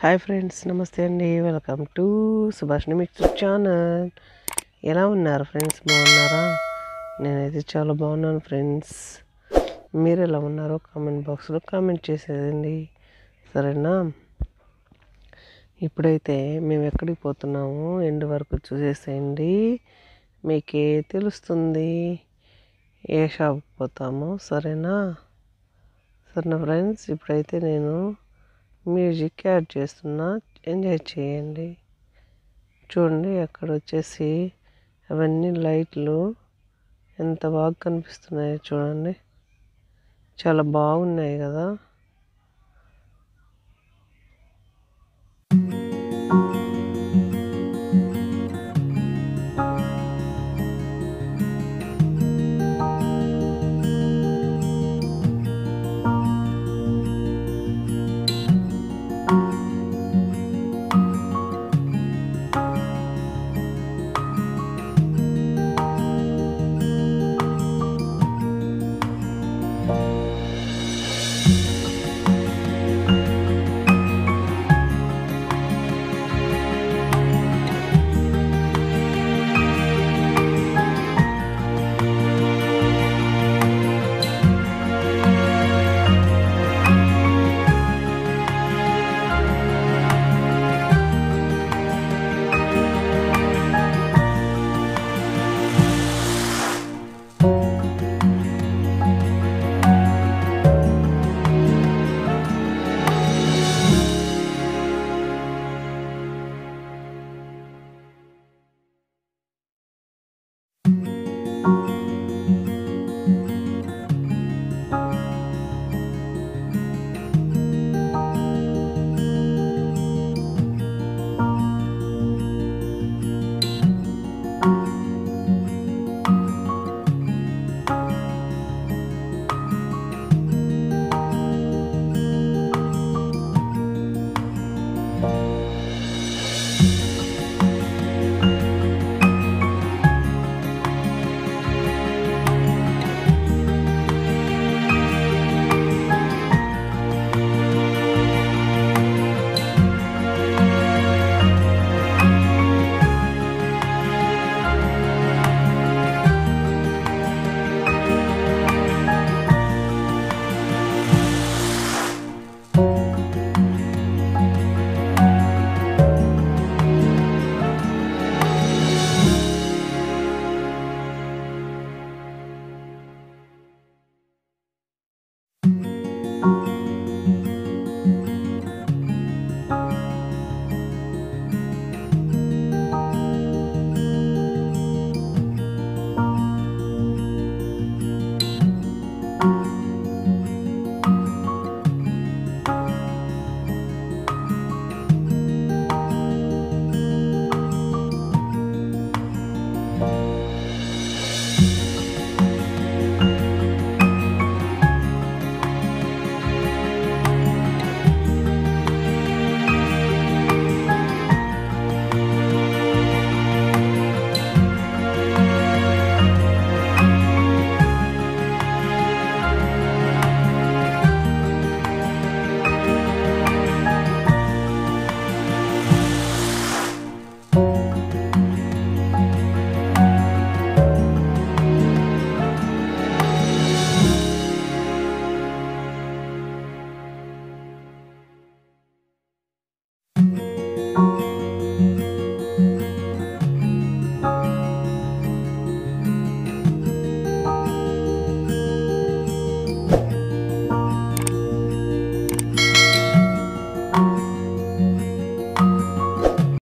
hi friends నమస్తే అండి welcome to Subhashini mixer channel ఎలా ఉన్నారు ఫ్రెండ్స్ బాగున్నారా నేనైతే చాలా బాగున్నాను ఫ్రెండ్స్ మీరు ఎలా ఉన్నారో కామెంట్ బాక్స్లో కామెంట్ చేసేదండి సరేనా ఇప్పుడైతే మేము ఎక్కడికి పోతున్నాము ఎండ్ వరకు చూసేసేయండి మీకే తెలుస్తుంది ఏ షాప్కి పోతామో సరేనా సరేనా ఫ్రెండ్స్ ఇప్పుడైతే నేను మ్యూజిక్ యాడ్ చేస్తున్నా ఎంజాయ్ చేయండి చూడండి అక్కడ వచ్చేసి అవన్నీ లైట్లు ఎంత బాగా కనిపిస్తున్నాయో చూడండి చాలా బాగున్నాయి కదా